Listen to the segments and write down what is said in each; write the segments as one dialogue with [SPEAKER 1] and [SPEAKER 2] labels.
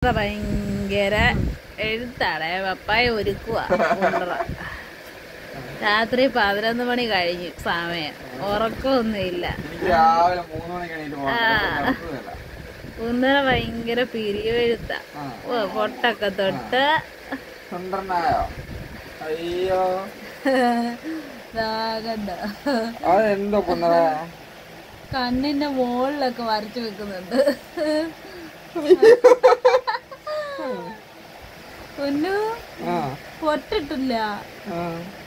[SPEAKER 1] ഭയങ്കര എഴുത്താണ് പപ്പായ ഒരുക്കുക രാത്രി പതിനൊന്ന് മണി കഴിഞ്ഞു സമയം ഉറക്കമൊന്നുമില്ല
[SPEAKER 2] എനിക്ക് രാവിലെ മൂന്ന് മണിക്ക് എണീറ്റ് പോകണം
[SPEAKER 1] ആ.
[SPEAKER 2] നടക്കുകയില്ല.
[SPEAKER 1] കുന്നറ ഭയങ്കര പിരിവെഴുത്ത
[SPEAKER 2] ആ.
[SPEAKER 1] ഓ പൊട്ടൊക്കെ തൊട്ട്
[SPEAKER 2] സുന്ദരനായോ അയ്യോ
[SPEAKER 1] ദാഗണ്ട
[SPEAKER 2] അതെന്തോ കുന്നറ
[SPEAKER 1] കണ്ണിന്റെ മുകളിലൊക്കെ വരച്ചു വെക്കുന്നുണ്ട് കുന്നു
[SPEAKER 2] ആ
[SPEAKER 1] പൊട്ടിട്ടില്ല
[SPEAKER 2] ആ.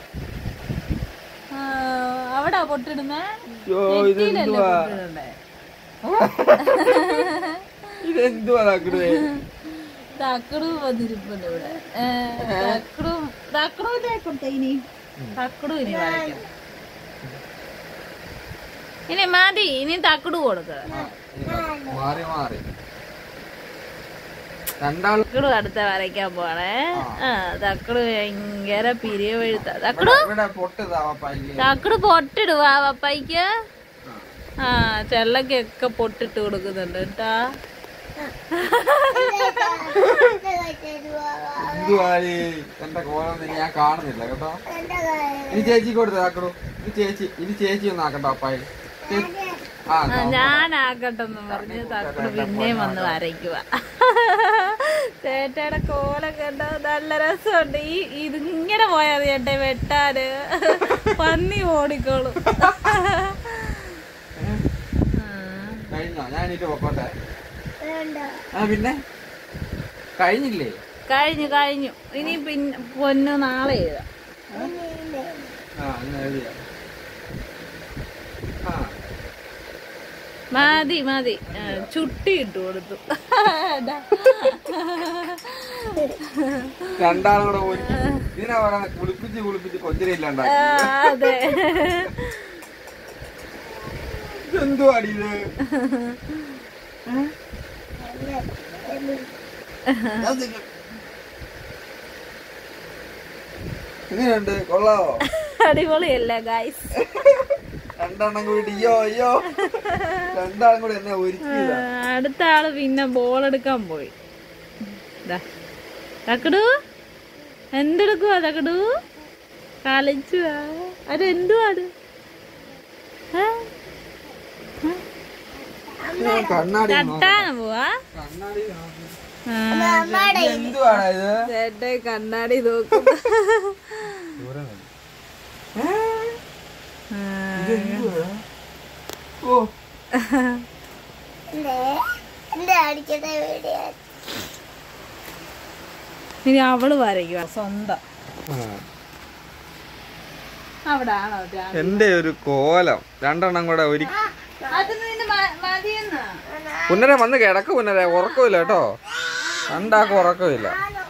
[SPEAKER 1] ആ, അവിടാ പൊട്ടിടുന്നേ
[SPEAKER 2] അയ്യോ
[SPEAKER 1] നെറ്റിയിലല്ലേ
[SPEAKER 2] ഇതെന്തുവാ
[SPEAKER 1] പൊട്ടിടണ്ടേ
[SPEAKER 2] ഇതെന്തുവാ തക്കടേ
[SPEAKER 1] തക്കടും വന്നിരിപ്പുണ്ട് ഇവിടെ ഏ, തക്കടും തക്കടുവിനെ കൊടുത്ത ഇനി തക്കടും ഇനി വരയ്ക്കും ഇനി മതി ഇനി തക്കട് കൊടുക്ക
[SPEAKER 2] മാറി മാറി രണ്ടാൾ
[SPEAKER 1] തക്കടും അടുത്ത വരയ്ക്കാൻ പോണേ ആ തക്കട് ഭയങ്കര പിരിവെഴുത്ത തക്കടു
[SPEAKER 2] ഇവിടെ പൊട്ടുതാ പയ്യ
[SPEAKER 1] തക്കട് പൊട്ടിടുവാ പപ്പായിക്ക് ആ ചെള്ളക്കൊക്കെ പൊട്ടിട്ട് കൊടുക്കുന്നുണ്ട് കേട്ടാ
[SPEAKER 2] എന്തുവാടി എന്റെ കോലൊന്നും ഞാൻ കാണുന്നില്ല കേട്ടോ ഇനി ചേച്ചി കൊടുത്ത് ആക്കടോ ഇനി ചേച്ചി ഇനി ചേച്ചി ഒന്ന് ആക്കട്ടോ അപ്പായി ചേ- ആ
[SPEAKER 1] ആ, ഞാനാക്കട്ടെന്ന് പറഞ്ഞ് തക്കട് പിന്നെയും വന്ന് വരയ്ക്കുക ചേട്ടയുടെ കോലം കണ്ടോ നല്ല രസമുണ്ട് ഈ ഇതിങ്ങനെ പോയാൽ ചേട്ടെ വെട്ടാന് പന്നി ഓടിക്കോളും ആ.
[SPEAKER 2] കഴിഞ്ഞോ ഞാൻ എനിക്ക് പൊക്കോട്ടെ ആ പിന്നെ കഴിഞ്ഞില്ലേ
[SPEAKER 1] കഴിഞ്ഞു കഴിഞ്ഞു ഇനി പിന്നെ പൊന്നു നാളെ എഴുതാം
[SPEAKER 2] ആ ഇന്ന് എഴുതിയ ആ
[SPEAKER 1] മതി മതി ആ, ചുട്ടി ഇട്ട് കൊടുത്തു ദാ.
[SPEAKER 2] രണ്ടാളും കൂടെ ഒരു ഇതിനാ പറയുന്നത് കുളിപ്പിച്ച് കുളിപ്പിച്ച് കൊഞ്ചിരയില്ലാണ്ടാക്കി
[SPEAKER 1] ആ, അതെ
[SPEAKER 2] എന്തുവാടി ഇത് എങ്ങനെയുണ്ട് കൊള്ളാവോ
[SPEAKER 1] അടിപൊളിയല്ലേ ഗായ്സ്
[SPEAKER 2] രണ്ടെണ്ണം കൂടി അയ്യോ അയ്യോ രണ്ടാളും കൂടി എന്നെ ഒരുക്കിയതാ
[SPEAKER 1] അടുത്ത ആള് പിന്നെ ബോൾ എടുക്കാൻ പോയി ദാ. തക്കടു എന്തെടുക്കുവാ തക്കടു കളിച്ചു അതെന്തുവാ അത് ഏ?
[SPEAKER 2] ഞാൻ കണ്ണാടി
[SPEAKER 1] തട്ടാൻ പോവാ
[SPEAKER 2] കണ്ണാടി നോക്കി.
[SPEAKER 1] ആ,
[SPEAKER 2] ഇത് എന്തുവാടാ ഇത്
[SPEAKER 1] ചേട്ടൻ കണ്ണാടി നോക്കും
[SPEAKER 2] ഏ? ഇത് എന്തുവാടാ? ഓ
[SPEAKER 1] ഇനി അവള് വരയ്ക്കുക സ്വന്തം അവിടെ ആണോ
[SPEAKER 2] എന്റെ ഒരു കോലം രണ്ടെണ്ണം കൂടെ ഒരു
[SPEAKER 1] അത് നിന്റെ മ- മതിയെന്നാ
[SPEAKER 2] പുന്നരെ വന്ന് കിടക്ക് പുന്നരെ ഉറക്കമില്ല കേട്ടോ രണ്ടാക്കും ഉറക്കമില്ല